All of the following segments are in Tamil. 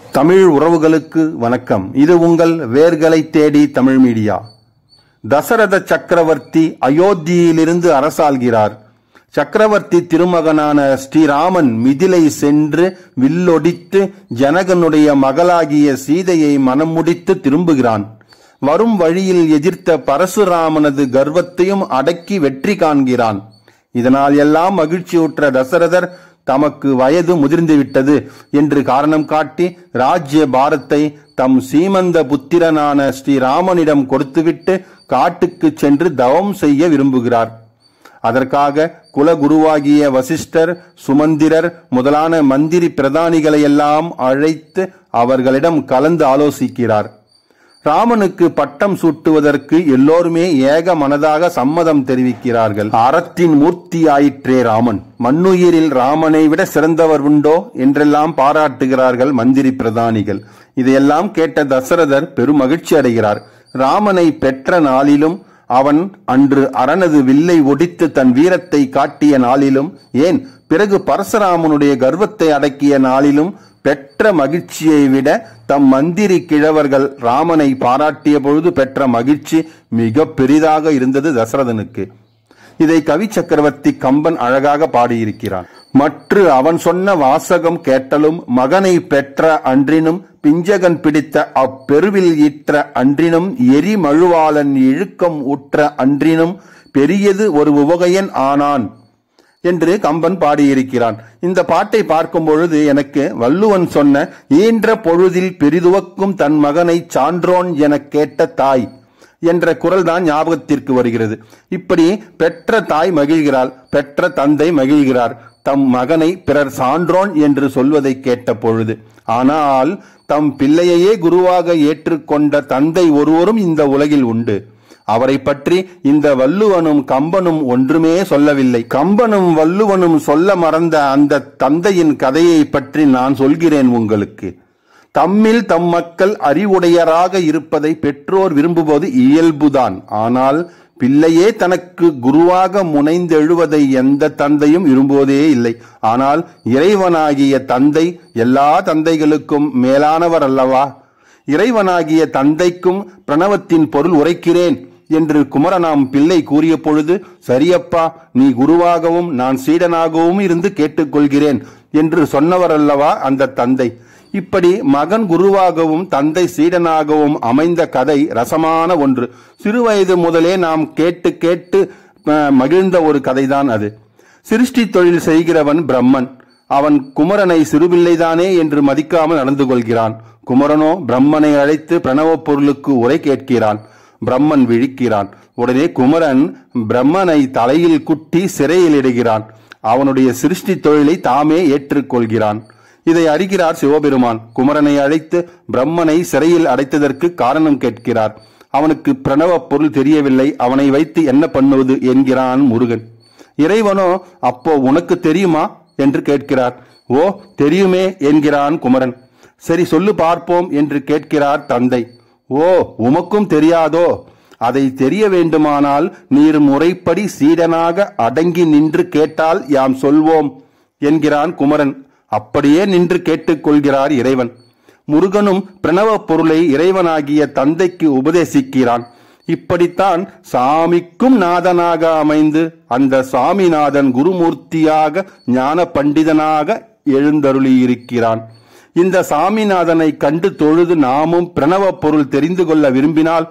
தமிழ் உறவுகளுக்கு வணக்கம் இது உங்கள் வேர்களை தேடி தமிழ் மீடியா தசரத சக்கரவர்த்தி அயோத்தியிலிருந்து அரசாள்கிறார் சக்கரவர்த்தி திருமகனான ஸ்ரீராமன் மிதிலை சென்று வில்லொடித்து ஜனகனுடைய மகளாகிய சீதையை மனம் முடித்து திரும்புகிறான் வரும் வழியில் எதிர்த்த பரசுராமனது கர்வத்தையும் அடக்கி வெற்றி காண்கிறான் இதனால் எல்லாம் மகிழ்ச்சியுற்ற தசரதர் தமக்கு வயது முதிர்ந்துவிட்டது என்று காரணம் காட்டி ராஜ்ய பாரத்தை தம் சீமந்த புத்திரனான ஸ்ரீராமனிடம் கொடுத்துவிட்டு காட்டுக்கு சென்று தவம் செய்ய விரும்புகிறார் அதற்காக குலகுருவாகிய வசிஷ்டர் சுமந்திரர் முதலான மந்திரி பிரதானிகளை எல்லாம் அழைத்து அவர்களிடம் கலந்து ஆலோசிக்கிறார் ராமனுக்கு பட்டம் சூட்டுவதற்கு எல்லோருமே ஏக மனதாக சம்மதம் தெரிவிக்கிறார்கள் அறத்தின் மூர்த்தி ஆயிற்றே ராமன் மண்ணுயிரில் ராமனை விட சிறந்தவர் உண்டோ என்றெல்லாம் பாராட்டுகிறார்கள் மந்திரி பிரதானிகள் இதையெல்லாம் கேட்ட தசரதர் பெரும் மகிழ்ச்சி அடைகிறார் ராமனை பெற்ற நாளிலும் அவன் அன்று அரணது வில்லை ஒடித்து தன் வீரத்தை காட்டிய நாளிலும் ஏன் பிறகு பரசுராமனுடைய கர்வத்தை அடக்கிய நாளிலும் பெற்ற மகிழ்ச்சியை விட தம் மந்திரி கிழவர்கள் ராமனை பாராட்டிய பொழுது பெற்ற மகிழ்ச்சி மிக பெரிதாக இருந்தது தசரதனுக்கு இதை கவி சக்கரவர்த்தி கம்பன் அழகாக பாடியிருக்கிறான் மற்ற அவன் சொன்ன வாசகம் கேட்டலும் மகனை பெற்ற அன்றினும் பிஞ்சகன் பிடித்த அப்பெருவில் ஈற்ற அன்றினும் எரி மழுவாளன் இழுக்கம் உற்ற அன்றினும் பெரியது ஒரு உவகையன் ஆனான் என்று கம்பன் பாடியிருக்கிறான் இந்த பாட்டை பார்க்கும் பொழுது எனக்கு வள்ளுவன் சொன்ன ஈன்ற பொழுதில் பெரிதுவக்கும் தன் மகனை சான்றோன் எனக் கேட்ட தாய் என்ற குரல் தான் ஞாபகத்திற்கு வருகிறது இப்படி பெற்ற தாய் மகிழ்கிறாள் பெற்ற தந்தை மகிழ்கிறார் தம் மகனை பிறர் சான்றோன் என்று சொல்வதை கேட்ட பொழுது ஆனால் தம் பிள்ளையையே குருவாக ஏற்றுக்கொண்ட தந்தை ஒருவரும் இந்த உலகில் உண்டு அவரை பற்றி இந்த வள்ளுவனும் கம்பனும் ஒன்றுமே சொல்லவில்லை கம்பனும் வள்ளுவனும் சொல்ல மறந்த அந்த தந்தையின் கதையை பற்றி நான் சொல்கிறேன் உங்களுக்கு தம்மில் தம் மக்கள் அறிவுடையராக இருப்பதை பெற்றோர் விரும்புவது இயல்புதான் ஆனால் பிள்ளையே தனக்கு குருவாக முனைந்தெழுவதை எந்த தந்தையும் விரும்புவதே இல்லை ஆனால் இறைவனாகிய தந்தை எல்லா தந்தைகளுக்கும் மேலானவர் அல்லவா இறைவனாகிய தந்தைக்கும் பிரணவத்தின் பொருள் உரைக்கிறேன் என்று குமரனாம் பிள்ளை கூறிய பொழுது சரியப்பா நீ குருவாகவும் நான் சீடனாகவும் இருந்து கேட்டுக்கொள்கிறேன் என்று சொன்னவர் அல்லவா அந்த தந்தை இப்படி மகன் குருவாகவும் தந்தை சீடனாகவும் அமைந்த கதை ரசமான ஒன்று சிறுவயது முதலே நாம் கேட்டு கேட்டு அஹ், மகிழ்ந்த ஒரு கதைதான் அது சிருஷ்டி தொழில் செய்கிறவன் பிரம்மன் அவன் குமரனை சிறுபிள்ளைதானே என்று மதிக்காமல் நடந்து கொள்கிறான் குமரனோ பிரம்மனை அழைத்து பிரணவ பொருளுக்கு உரை கேட்கிறான் பிரம்மன் விழிக்கிறான் உடனே குமரன் பிரம்மனை தலையில் குட்டி சிறையில் இடுகிறான் அவனுடைய சிருஷ்டி தொழிலை தாமே ஏற்றுக்கொள்கிறான் இதை அறிகிறார் சிவபெருமான் குமரனை அழைத்து பிரம்மனை சிறையில் அடைத்ததற்கு காரணம் கேட்கிறார் அவனுக்கு பிரணவ பொருள் தெரியவில்லை அவனை வைத்து என்ன பண்ணுவது என்கிறான் முருகன் இறைவனோ அப்போ உனக்கு தெரியுமா என்று கேட்கிறார் ஓ தெரியுமே என்கிறான் குமரன் சரி சொல்லு பார்ப்போம் என்று கேட்கிறார் தந்தை ஓ உமக்கும் தெரியாதோ அதை தெரிய வேண்டுமானால் நீர் முறைப்படி சீடனாக அடங்கி நின்று கேட்டால் யாம் சொல்வோம் என்கிறான் குமரன் அப்படியே நின்று கேட்டுக்கொள்கிறார் இறைவன் முருகனும் பிரணவ பொருளை இறைவனாகிய தந்தைக்கு உபதேசிக்கிறான் இப்படித்தான் சாமிக்கும் நாதனாக அமைந்து அந்த சாமிநாதன் குருமூர்த்தியாக ஞான பண்டிதனாக எழுந்தருளியிருக்கிறான் இந்த சாமிநாதனை கண்டு தொழுது நாமும் பிரணவ பொருள் தெரிந்து கொள்ள விரும்பினால்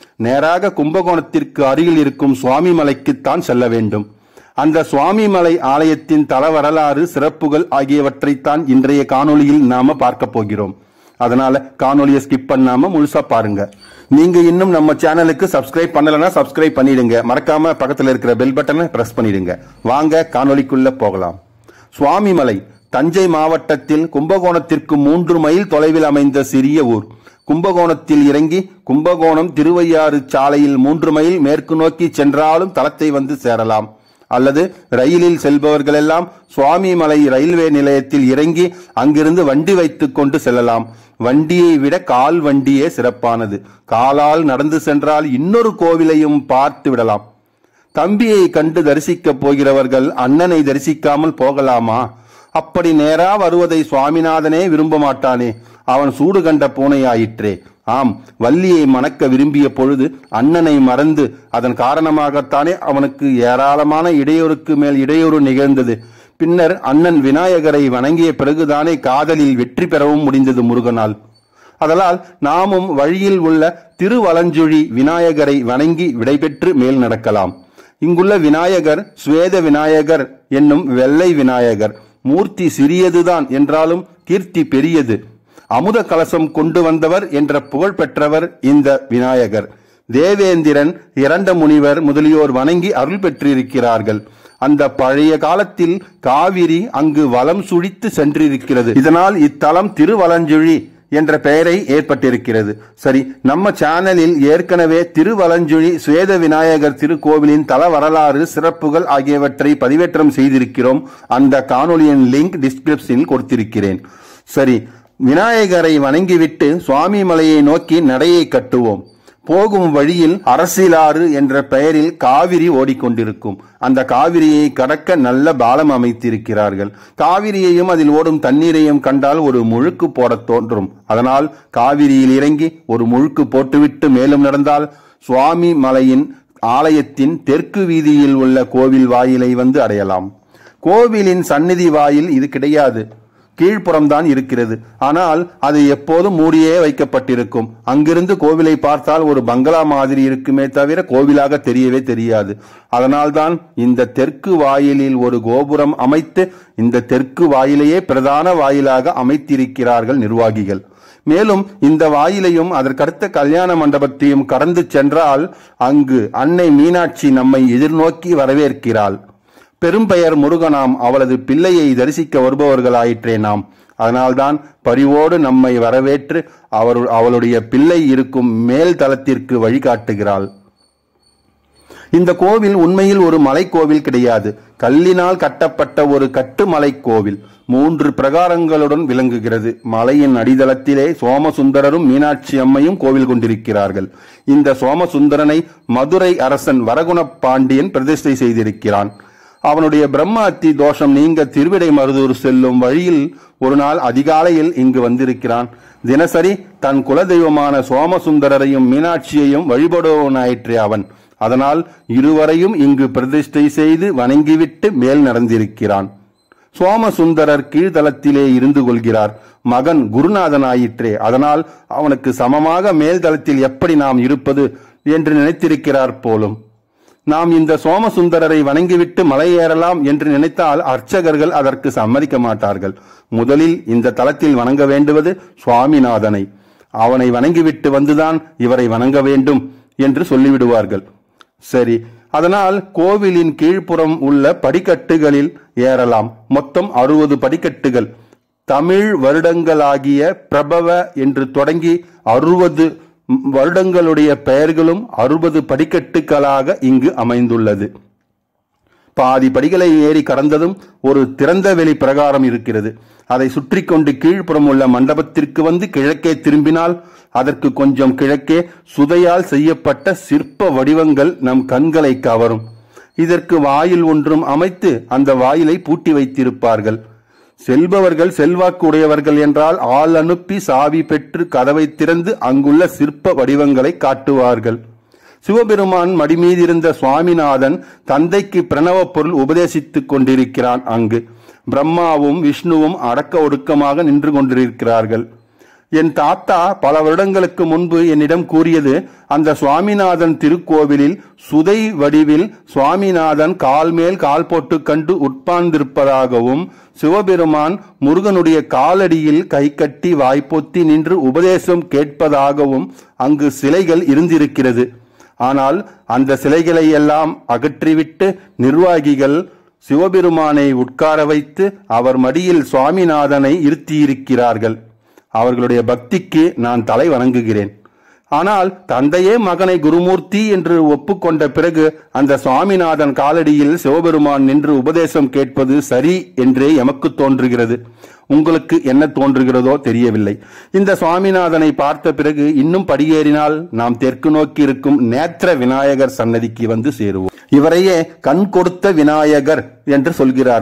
நேராக கும்பகோணத்திற்கு அருகில் இருக்கும் சுவாமி மலைக்குத்தான் செல்ல வேண்டும் அந்த சுவாமிமலை ஆலயத்தின் தல வரலாறு சிறப்புகள் ஆகியவற்றைத்தான் இன்றைய காணொளியில் நாம பார்க்க போகிறோம் அதனால காணொளியை ஸ்கிப் பண்ணாம முழுசா பாருங்க நீங்க இன்னும் நம்ம சேனலுக்கு சப்ஸ்கிரைப் பண்ணலனா சப்ஸ்கிரைப் பண்ணிடுங்க மறக்காம பக்கத்துல இருக்கிற பெல் பட்டனை பிரஸ் பண்ணிடுங்க வாங்க காணொளிக்குள்ள போகலாம் சுவாமிமலை தஞ்சை மாவட்டத்தில் கும்பகோணத்திற்கு மூன்று மைல் தொலைவில் அமைந்த சிறிய ஊர் கும்பகோணத்தில் இறங்கி கும்பகோணம் திருவையாறு சாலையில் மூன்று மைல் மேற்கு நோக்கி சென்றாலும் தளத்தை வந்து சேரலாம் அல்லது ரயிலில் செல்பவர்களெல்லாம் சுவாமிமலை ரயில்வே நிலையத்தில் இறங்கி அங்கிருந்து வண்டி வைத்துக் கொண்டு செல்லலாம் வண்டியை விட கால் வண்டியே சிறப்பானது காலால் நடந்து சென்றால் இன்னொரு கோவிலையும் பார்த்து விடலாம் தம்பியை கண்டு தரிசிக்கப் போகிறவர்கள் அண்ணனை தரிசிக்காமல் போகலாமா அப்படி நேரா வருவதை சுவாமிநாதனே விரும்ப மாட்டானே அவன் சூடு கண்ட பூனையாயிற்றே ஆம் வள்ளியை மணக்க விரும்பிய பொழுது அண்ணனை மறந்து அதன் காரணமாகத்தானே அவனுக்கு ஏராளமான இடையூறுக்கு மேல் இடையூறு நிகழ்ந்தது பின்னர் அண்ணன் விநாயகரை வணங்கிய பிறகுதானே காதலில் வெற்றி பெறவும் முடிந்தது முருகனால் அதனால் நாமும் வழியில் உள்ள திருவலஞ்சுழி விநாயகரை வணங்கி விடைபெற்று மேல் நடக்கலாம் இங்குள்ள விநாயகர் சுவேத விநாயகர் என்னும் வெள்ளை விநாயகர் மூர்த்தி சிறியதுதான் என்றாலும் கீர்த்தி பெரியது அமுத கலசம் கொண்டு வந்தவர் என்ற புகழ் பெற்றவர் இந்த விநாயகர் தேவேந்திரன் இரண்ட முனிவர் முதலியோர் வணங்கி அருள் பெற்றிருக்கிறார்கள் அந்த பழைய காலத்தில் காவிரி அங்கு வலம் சுழித்து சென்றிருக்கிறது இதனால் இத்தலம் திருவலஞ்சுழி என்ற பெயரை ஏற்பட்டிருக்கிறது சரி நம்ம சேனலில் ஏற்கனவே திருவலஞ்சுழி சுவேத விநாயகர் திருக்கோவிலின் தல வரலாறு சிறப்புகள் ஆகியவற்றை பதிவேற்றம் செய்திருக்கிறோம் அந்த காணொலியின் லிங்க் டிஸ்கிரிப்ஷனில் கொடுத்திருக்கிறேன் சரி விநாயகரை வணங்கிவிட்டு சுவாமி மலையை நோக்கி நடையை கட்டுவோம் போகும் வழியில் அரசிலாறு என்ற பெயரில் காவிரி ஓடிக்கொண்டிருக்கும் அந்த காவிரியை கடக்க நல்ல பாலம் அமைத்திருக்கிறார்கள் காவிரியையும் அதில் ஓடும் தண்ணீரையும் கண்டால் ஒரு முழுக்கு போடத் தோன்றும் அதனால் காவிரியில் இறங்கி ஒரு முழுக்கு போட்டுவிட்டு மேலும் நடந்தால் சுவாமி மலையின் ஆலயத்தின் தெற்கு வீதியில் உள்ள கோவில் வாயிலை வந்து அடையலாம் கோவிலின் சந்நிதி வாயில் இது கிடையாது கீழ்ப்புறம்தான் இருக்கிறது ஆனால் அது எப்போதும் மூடியே வைக்கப்பட்டிருக்கும் அங்கிருந்து கோவிலை பார்த்தால் ஒரு பங்களா மாதிரி இருக்குமே தவிர கோவிலாக தெரியவே தெரியாது அதனால்தான் இந்த தெற்கு வாயிலில் ஒரு கோபுரம் அமைத்து இந்த தெற்கு வாயிலையே பிரதான வாயிலாக அமைத்திருக்கிறார்கள் நிர்வாகிகள் மேலும் இந்த வாயிலையும் அதற்கடுத்த கல்யாண மண்டபத்தையும் கடந்து சென்றால் அங்கு அன்னை மீனாட்சி நம்மை எதிர்நோக்கி வரவேற்கிறாள் பெரும்பெயர் முருகனாம் அவளது பிள்ளையை தரிசிக்க வருபவர்களாயிற்றே நாம் அதனால்தான் பரிவோடு நம்மை வரவேற்று அவர் அவளுடைய பிள்ளை இருக்கும் மேல் தளத்திற்கு வழிகாட்டுகிறாள் இந்த கோவில் உண்மையில் ஒரு மலைக்கோவில் கிடையாது கல்லினால் கட்டப்பட்ட ஒரு கட்டுமலை கோவில் மூன்று பிரகாரங்களுடன் விளங்குகிறது மலையின் அடித்தளத்திலே சோமசுந்தரரும் மீனாட்சி அம்மையும் கோவில் கொண்டிருக்கிறார்கள் இந்த சோமசுந்தரனை மதுரை அரசன் வரகுண பாண்டியன் பிரதிஷ்டை செய்திருக்கிறான் அவனுடைய பிரம்மஹத்தி தோஷம் நீங்க திருவிடை மருதூர் செல்லும் வழியில் ஒரு நாள் அதிகாலையில் இங்கு வந்திருக்கிறான் தினசரி தன் குலதெய்வமான சோமசுந்தரரையும் மீனாட்சியையும் வழிபடுவனாயிற்றே அவன் அதனால் இருவரையும் இங்கு பிரதிஷ்டை செய்து வணங்கிவிட்டு மேல் நடந்திருக்கிறான் சோமசுந்தரர் கீழ்தளத்திலே இருந்து கொள்கிறார் மகன் குருநாதன் ஆயிற்றே அதனால் அவனுக்கு சமமாக மேல் தளத்தில் எப்படி நாம் இருப்பது என்று நினைத்திருக்கிறார் போலும் நாம் இந்த சோமசுந்தரரை வணங்கிவிட்டு மலை ஏறலாம் என்று நினைத்தால் அர்ச்சகர்கள் அதற்கு சம்மதிக்க மாட்டார்கள் முதலில் இந்த தலத்தில் வணங்க வேண்டுவது சுவாமிநாதனை அவனை வணங்கிவிட்டு வந்துதான் இவரை வணங்க வேண்டும் என்று சொல்லிவிடுவார்கள் சரி அதனால் கோவிலின் கீழ்ப்புறம் உள்ள படிக்கட்டுகளில் ஏறலாம் மொத்தம் அறுபது படிக்கட்டுகள் தமிழ் வருடங்களாகிய பிரபவ என்று தொடங்கி அறுபது வருடங்களுடைய பெயர்களும் அறுபது படிக்கட்டுகளாக இங்கு அமைந்துள்ளது பாதி படிகளை ஏறி கடந்ததும் ஒரு திறந்த வெளி பிரகாரம் இருக்கிறது அதை சுற்றி கொண்டு கீழ்ப்புறம் உள்ள மண்டபத்திற்கு வந்து கிழக்கே திரும்பினால் அதற்கு கொஞ்சம் கிழக்கே சுதையால் செய்யப்பட்ட சிற்ப வடிவங்கள் நம் கண்களை கவரும் இதற்கு வாயில் ஒன்றும் அமைத்து அந்த வாயிலை பூட்டி வைத்திருப்பார்கள் செல்பவர்கள் செல்வாக்கு உடையவர்கள் என்றால் ஆள் அனுப்பி சாவி பெற்று கதவை திறந்து அங்குள்ள சிற்ப வடிவங்களை காட்டுவார்கள் சிவபெருமான் மடிமீதிருந்த சுவாமிநாதன் தந்தைக்கு பிரணவ பொருள் உபதேசித்துக் கொண்டிருக்கிறான் அங்கு பிரம்மாவும் விஷ்ணுவும் அடக்க ஒடுக்கமாக நின்று கொண்டிருக்கிறார்கள் என் தாத்தா பல வருடங்களுக்கு முன்பு என்னிடம் கூறியது அந்த சுவாமிநாதன் திருக்கோவிலில் சுதை வடிவில் சுவாமிநாதன் கால் மேல் கால் போட்டு கண்டு உட்கார்ந்திருப்பதாகவும் சிவபெருமான் முருகனுடைய காலடியில் கை கட்டி வாய்ப்பொத்தி நின்று உபதேசம் கேட்பதாகவும் அங்கு சிலைகள் இருந்திருக்கிறது ஆனால் அந்த சிலைகளை எல்லாம் அகற்றிவிட்டு நிர்வாகிகள் சிவபெருமானை உட்கார வைத்து அவர் மடியில் சுவாமிநாதனை இருத்தியிருக்கிறார்கள் அவர்களுடைய பக்திக்கு நான் தலை வணங்குகிறேன் ஆனால் தந்தையே மகனை குருமூர்த்தி என்று ஒப்புக்கொண்ட பிறகு அந்த சுவாமிநாதன் காலடியில் சிவபெருமான் நின்று உபதேசம் கேட்பது சரி என்றே எமக்கு தோன்றுகிறது உங்களுக்கு என்ன தோன்றுகிறதோ தெரியவில்லை இந்த சுவாமிநாதனை பார்த்த பிறகு இன்னும் படியேறினால் நாம் தெற்கு நோக்கி இருக்கும் நேத்திர விநாயகர் சன்னதிக்கு வந்து சேருவோம் இவரையே கண் கொடுத்த விநாயகர் என்று சொல்கிறார்கள்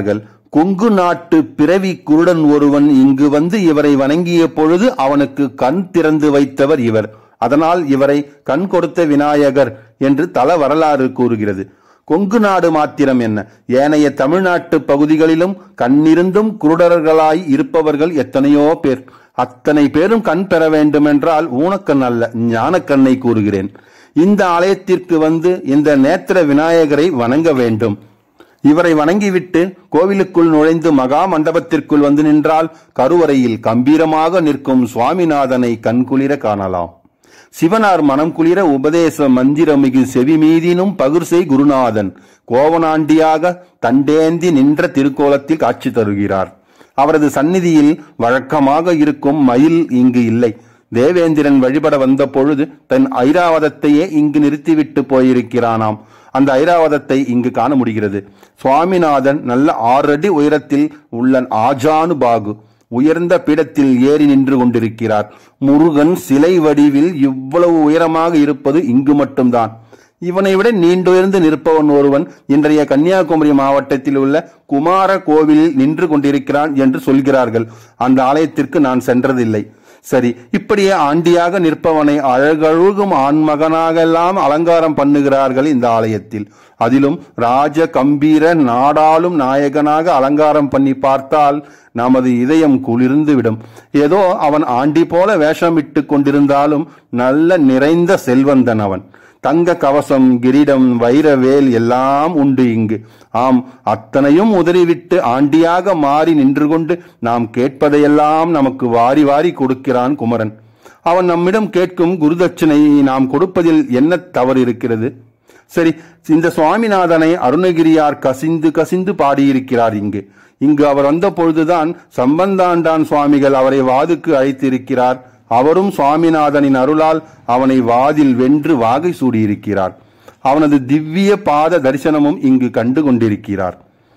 கொங்கு நாட்டு பிறவி குருடன் ஒருவன் இங்கு வந்து இவரை வணங்கிய பொழுது அவனுக்கு கண் திறந்து வைத்தவர் இவர் அதனால் இவரை கண் கொடுத்த விநாயகர் என்று தல வரலாறு கூறுகிறது கொங்கு நாடு மாத்திரம் என்ன ஏனைய தமிழ்நாட்டு பகுதிகளிலும் கண்ணிருந்தும் குருடர்களாய் இருப்பவர்கள் எத்தனையோ பேர் அத்தனை பேரும் கண் பெற வேண்டுமென்றால் ஊனக்கண் அல்ல ஞானக்கண்ணை கூறுகிறேன் இந்த ஆலயத்திற்கு வந்து இந்த நேத்திர விநாயகரை வணங்க வேண்டும் இவரை வணங்கிவிட்டு கோவிலுக்குள் நுழைந்து மகா மண்டபத்திற்குள் வந்து நின்றால் கருவறையில் கம்பீரமாக நிற்கும் சுவாமிநாதனை கண்குளிர காணலாம் சிவனார் மனம் குளிர உபதேச மந்திரமிகு செவி மீதினும் பகிர்சை குருநாதன் கோவனாண்டியாக தண்டேந்தி நின்ற திருக்கோலத்தில் காட்சி தருகிறார் அவரது சந்நிதியில் வழக்கமாக இருக்கும் மயில் இங்கு இல்லை தேவேந்திரன் வழிபட வந்த பொழுது தன் ஐராவதத்தையே இங்கு நிறுத்திவிட்டு போயிருக்கிறானாம் அந்த ஐராவதத்தை இங்கு காண முடிகிறது சுவாமிநாதன் நல்ல ஆறு அடி உயரத்தில் உள்ள ஆஜானு பாகு உயர்ந்த பீடத்தில் ஏறி நின்று கொண்டிருக்கிறார் முருகன் சிலை வடிவில் இவ்வளவு உயரமாக இருப்பது இங்கு மட்டும்தான் இவனை விட நீண்டுயர்ந்து நிற்பவன் ஒருவன் இன்றைய கன்னியாகுமரி மாவட்டத்தில் உள்ள குமார கோவிலில் நின்று கொண்டிருக்கிறான் என்று சொல்கிறார்கள் அந்த ஆலயத்திற்கு நான் சென்றதில்லை சரி இப்படியே ஆண்டியாக நிற்பவனை அழகழுகும் ஆண்மகனாகெல்லாம் அலங்காரம் பண்ணுகிறார்கள் இந்த ஆலயத்தில் அதிலும் ராஜ கம்பீர நாடாளும் நாயகனாக அலங்காரம் பண்ணி பார்த்தால் நமது இதயம் குளிர்ந்து விடும் ஏதோ அவன் ஆண்டி போல வேஷமிட்டு கொண்டிருந்தாலும் நல்ல நிறைந்த செல்வந்தன் அவன் தங்க கவசம் கிரீடம் வைரவேல் எல்லாம் உண்டு இங்கு ஆம் அத்தனையும் உதறிவிட்டு ஆண்டியாக மாறி நின்று கொண்டு நாம் கேட்பதையெல்லாம் நமக்கு வாரி வாரி கொடுக்கிறான் குமரன் அவன் நம்மிடம் கேட்கும் குருதட்சணை நாம் கொடுப்பதில் என்ன தவறு இருக்கிறது சரி இந்த சுவாமிநாதனை அருணகிரியார் கசிந்து கசிந்து பாடியிருக்கிறார் இங்கு இங்கு அவர் வந்த பொழுதுதான் சம்பந்தாண்டான் சுவாமிகள் அவரை வாதுக்கு அழைத்திருக்கிறார் அவரும் சுவாமிநாதனின் அருளால் அவனை வாதில் வென்று வாகை சூடியிருக்கிறார் அவனது திவ்ய பாத தரிசனமும் இங்கு கண்டு கொண்டிருக்கிறார்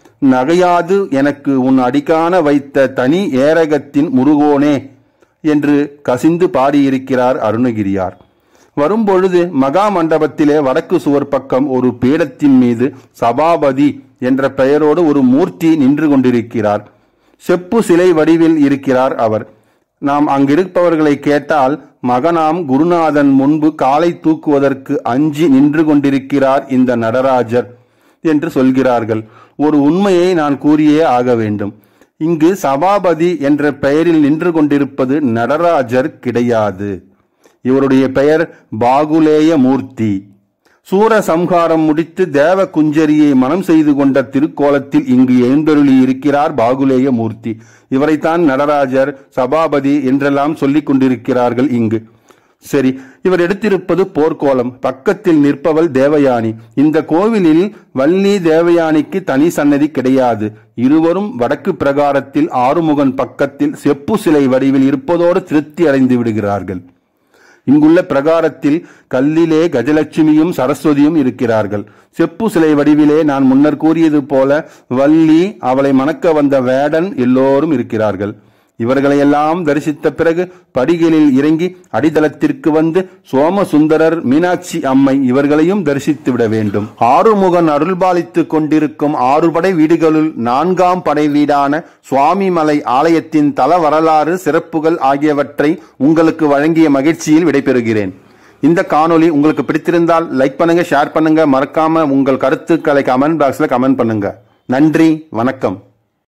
நகையாது எனக்கு உன் அடிக்கான வைத்த தனி ஏரகத்தின் முருகோனே என்று கசிந்து பாடியிருக்கிறார் அருணகிரியார் வரும்பொழுது மகா மண்டபத்திலே வடக்கு சுவர் பக்கம் ஒரு பீடத்தின் மீது சபாபதி என்ற பெயரோடு ஒரு மூர்த்தி நின்று கொண்டிருக்கிறார் செப்பு சிலை வடிவில் இருக்கிறார் அவர் நாம் அங்கிருப்பவர்களை கேட்டால் மகனாம் குருநாதன் முன்பு காலை தூக்குவதற்கு அஞ்சி நின்று கொண்டிருக்கிறார் இந்த நடராஜர் என்று சொல்கிறார்கள் ஒரு உண்மையை நான் கூறியே ஆக வேண்டும் இங்கு சபாபதி என்ற பெயரில் நின்று கொண்டிருப்பது நடராஜர் கிடையாது இவருடைய பெயர் பாகுலேய மூர்த்தி சூர சம்ஹாரம் முடித்து தேவ குஞ்சரியை மனம் செய்து கொண்ட திருக்கோலத்தில் இங்கு எழுந்தருளி இருக்கிறார் பாகுலேய மூர்த்தி இவரைத்தான் நடராஜர் சபாபதி என்றெல்லாம் சொல்லிக் கொண்டிருக்கிறார்கள் இங்கு சரி இவர் எடுத்திருப்பது போர்க்கோலம் பக்கத்தில் நிற்பவள் தேவயானி இந்த கோவிலில் வள்ளி தேவயானிக்கு தனி சன்னதி கிடையாது இருவரும் வடக்கு பிரகாரத்தில் ஆறுமுகன் பக்கத்தில் செப்பு சிலை வடிவில் இருப்பதோடு திருப்தி அடைந்து விடுகிறார்கள் இங்குள்ள பிரகாரத்தில் கல்லிலே கஜலட்சுமியும் சரஸ்வதியும் இருக்கிறார்கள் செப்பு சிலை வடிவிலே நான் முன்னர் கூறியது போல வள்ளி அவளை மணக்க வந்த வேடன் எல்லோரும் இருக்கிறார்கள் இவர்களையெல்லாம் தரிசித்த பிறகு படிகளில் இறங்கி அடித்தளத்திற்கு வந்து சோமசுந்தரர் மீனாட்சி அம்மை இவர்களையும் தரிசித்து விட வேண்டும் ஆறுமுகன் அருள்பாலித்துக் கொண்டிருக்கும் ஆறுபடை வீடுகளுள் நான்காம் படை வீடான சுவாமிமலை ஆலயத்தின் தல வரலாறு சிறப்புகள் ஆகியவற்றை உங்களுக்கு வழங்கிய மகிழ்ச்சியில் விடைபெறுகிறேன் இந்த காணொளி உங்களுக்கு பிடித்திருந்தால் லைக் பண்ணுங்க ஷேர் பண்ணுங்க மறக்காம உங்கள் கருத்துக்களை கமெண்ட் பாக்ஸ்ல கமெண்ட் பண்ணுங்க நன்றி வணக்கம்